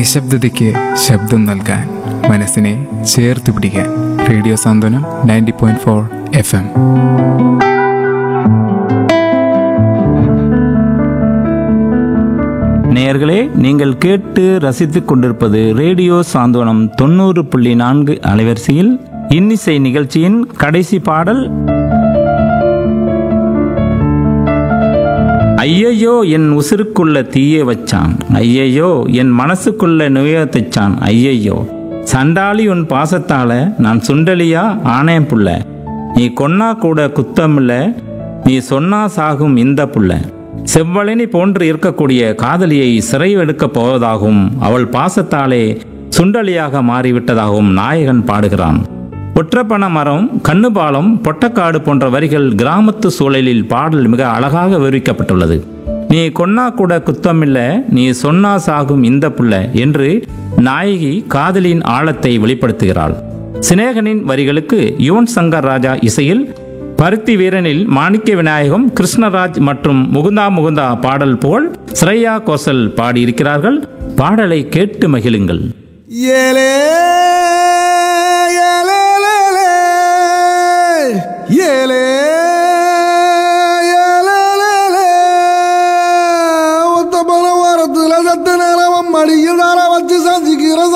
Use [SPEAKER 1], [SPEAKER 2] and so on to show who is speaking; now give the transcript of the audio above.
[SPEAKER 1] നിശബ്ദതയ്ക്ക് ശബ്ദം നൽകാൻ മനസ്സിനെ ചേർത്ത് പിടിക്കാൻ radio Santhwanam ninety point four F M
[SPEAKER 2] நேயர்களே நீங்கள் கேட்டு ரசித்துக் கொண்டிருப்பது ரேடியோ சாந்தோனம் தொண்ணூறு புள்ளி நான்கு அலைவரிசையில் இன்னிசை நிகழ்ச்சியின் கடைசி பாடல் ஐயையோ என் உசுருக்குள்ள தீய வச்சான் ஐயையோ என் மனசுக்குள்ள நுய தைச்சான் ஐயையோ சண்டாளி உன் பாசத்தால நான் சுண்டலியா ஆனேன் புள்ள நீ கொன்னா கூட குத்தமில்ல நீ சொன்னா சாகும் இந்த புள்ள செவ்வழினி போன்று இருக்கக்கூடிய காதலியை சிறை எடுக்கப் போவதாகவும் அவள் பாசத்தாலே சுண்டலியாக மாறிவிட்டதாகவும் நாயகன் பாடுகிறான் ஒற்றப்பன மரம் கண்ணுபாலம் பொட்டக்காடு போன்ற வரிகள் கிராமத்து சூழலில் பாடல் மிக அழகாக விவரிக்கப்பட்டுள்ளது நீ கொன்னா கூட குத்தமில்ல நீ சொன்னா சாகும் இந்த புள்ள என்று நாயகி காதலின் ஆழத்தை வெளிப்படுத்துகிறாள் சிநேகனின் வரிகளுக்கு யுவன் சங்கர் ராஜா இசையில் பருத்தி வீரனில் மாணிக்க விநாயகம் கிருஷ்ணராஜ் மற்றும் முகுந்தா முகுந்தா பாடல் போல் ஸ்ரேயா கோசல் பாடியிருக்கிறார்கள் பாடலை கேட்டு மகிழுங்கள்
[SPEAKER 3] ஏலே